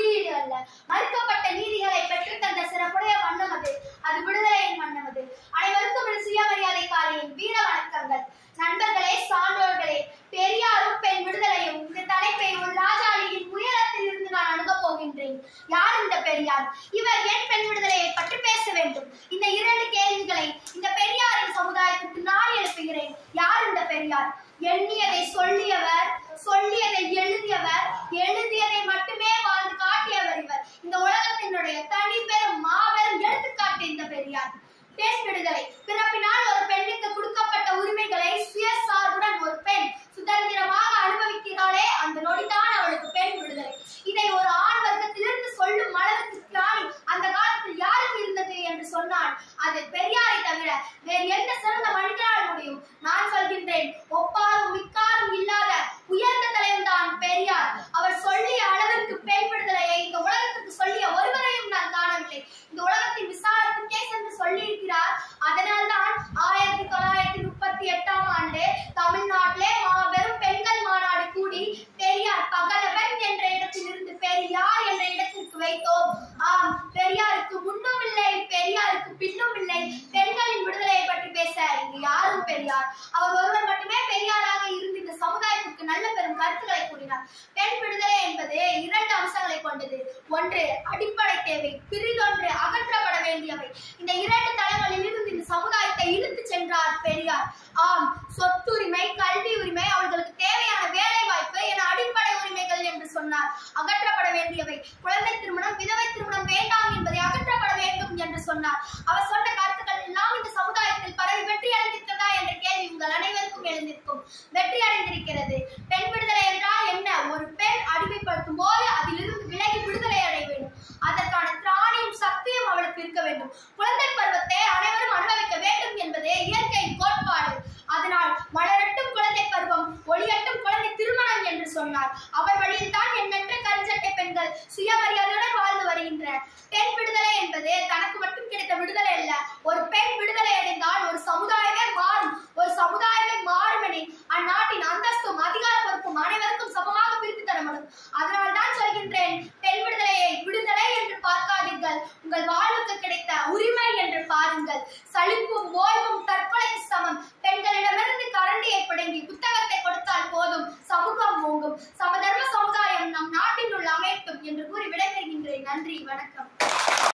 குறியீடு அல்ல மறுக்கப்பட்ட நீதிகளை பெற்றுத்தந்த சிறப்புடைய வண்ணம் அது அது விடுதலையின் வண்ணம் அது அனைவருக்கும் என் சுயமரியாதை காலையின் வீர வணக்கங்கள் நண்பர்களே சான்றோர்களே பெரியாரும் பெண் விடுதலையும் இந்த தலைப்பை ஒரு ராஜாளியின் உயரத்தில் இருந்து நான் அணுகப் போகின்றேன் யார் இந்த பெரியார் இவர் ஏன் பெண் விடுதலையை பற்றி பேச வேண்டும் இந்த இரண்டு கேள்விகளை இந்த பெரியாரின் சமுதாயத்துக்கு நான் எழுப்புகிறேன் யார் இந்த பெரியார் எண்ணியதை சொல்லியவர் சொல்லியதை எழுதியவர் எழுதியதை மட்டுமே வாழ்ந்து காட்டியவர் இவர் இந்த உலகத்தினுடைய தனி பெரும் மாபெரும் எடுத்துக்காட்டு இந்த பெரியார் பெண் விடுதலை பிறப்பினால் ஒரு பெண்ணுக்கு கொடுக்கப்பட்ட உரிமைகளை சுயசார்புடன் ஒரு பெண் சுதந்திரமாக அனுபவிக்கிறாளே அந்த நொடிதான் அவளுக்கு பெண் விடுதலை இதை ஒரு ஆண் வர்க்கத்திலிருந்து சொல்லும் அளவுக்கு திராணி அந்த காலத்தில் யாருக்கு இருந்தது என்று சொன்னால் அது பெரியாரை தவிர வேறு எந்த சிறந்த மனிதனால் முடியும் நான் சொல்கின்றேன் ஒப்பாரும் மிக்காரும் இல்லாத உயர்ந்த தலைவன் தான் பெரியார் அவர் சொல்லிய அளவிற்கு பெண் விடுதலையை இந்த உலகத்துக்கு சொல்லிய ஒருவரையும் நான் காணவில்லை இந்த உலகத்தின் விசாரத்துக்கே சென்று சொல்லியிருக்கிறார் அதனால்தான் ஆயிரத்தி தொள்ளாயிரத்தி முப்பத்தி எட்டாம் ஆண்டு தமிழ்நாட்டிலே மாபெரும் பெண்கள் மாநாடு கூடி பெரியார் பகலவன் என்ற இடத்திலிருந்து பெரியார் என்ற இடத்திற்கு வைத்தோம் ஆம் பெரியாருக்கு முன்னும் இல்லை பெரியாருக்கு பின்னும் இல்லை பெண்களின் விடுதலையை பற்றி பேச இங்கு யாரும் பெரியார் அவர் ஒருவர் மட்டுமே பெரியாராக இருந்து இந்த சமுதாயத்திற்கு நல்ல பெரும் கருத்துக்களை கூறினார் பெண் விடுதலை என்பது இரண்டு அம்சங்களை கொண்டது ஒன்று அடிப்படை தேவை பிரிதொன்று அகற்றப்பட வேண்டியவை இந்த இரண்டு தளங்களில் இருந்து இந்த சமுதாயத்தை இழுத்து சென்றார் பெரியார் ஆம் சொத்துரிமை கல்வி உரிமை அவர்களுக்கு தேவையான வேலை வாய்ப்பு என அடிப்படை உரிமைகள் என்று சொன்னார் அகற்றப்பட வேண்டியவை குழந்தை திருமணம் விதவை திருமணம் வேண்டாம் என்பதை அகற்றப்பட வேண்டும் என்று சொன்னார் அவர் சொன்ன கருத்துக்கள் எல்லாம் இந்த சமுதாயத்தில் பரவி வெற்றி அடைந்திருக்கிறதா என்ற கேள்வி உங்கள் அனைவருக்கும் எழுந்திருக்கும் வெற்றி அடைந்திருக்கிறது பெண் விடுதலை என்றால் என்ன ஒரு பெண் அடிமைப்படுத்தும் போது அதிலிருந்து விலகி விடுதலை அடைய வேண்டும் அதற்கான திராணியும் சக்தியும் அவளுக்கு இருக்க வேண்டும் குழந்தை பருவத்தை அனைவரும் அனுபவிக்க வேண்டும் என்பதே இயற்கையின் கோட்பாடு அதனால் மலரட்டும் குழந்தை பருவம் ஒளியட்டும் குழந்தை திருமணம் என்று சொன்னார் அவர் வழியில் தான் எண்ணற்ற கருஞ்சட்டை பெண்கள் சுயமரியாதையுடன் வாழ்ந்து வருகின்றனர் பெண் விடுதலை என்பது தனக்கு மட்டும் கிடைத்த விடுதலை அல்ல ஒரு பெண் விடுதலை அடைந்தால் ஒரு சமுதாயமே மாறும் ஒரு சமுதாயமே மாறும் எனில் அந்நாட்டின் அந்தஸ்தும் அதிகார பொறுப்பும் அனைவருக்கும் சமமாக பிரித்து தரப்படும் அதனால் தான் சொல்கின்றேன் பெண் விடுதலையை விடுதலை என்று பார்க்காதீர்கள் உங்கள் வாழ்வுக்கு கிடைத்த உரிமை என்று பாருங்கள் சலிப்பும் ஓய்வும் தற்கொலைக்கு சமம் பெண்களிடமிருந்து கரண்டியை பிடுங்கி புத்தகத்தை கொடுத்தால் போதும் சமூகம் ஓங்கும் சமதர்ம சமுதாயம் நம் நாட்டில் உள்ள அமைட்டும் என்று கூறி விடைபெறுகின்றேன் நன்றி வணக்கம்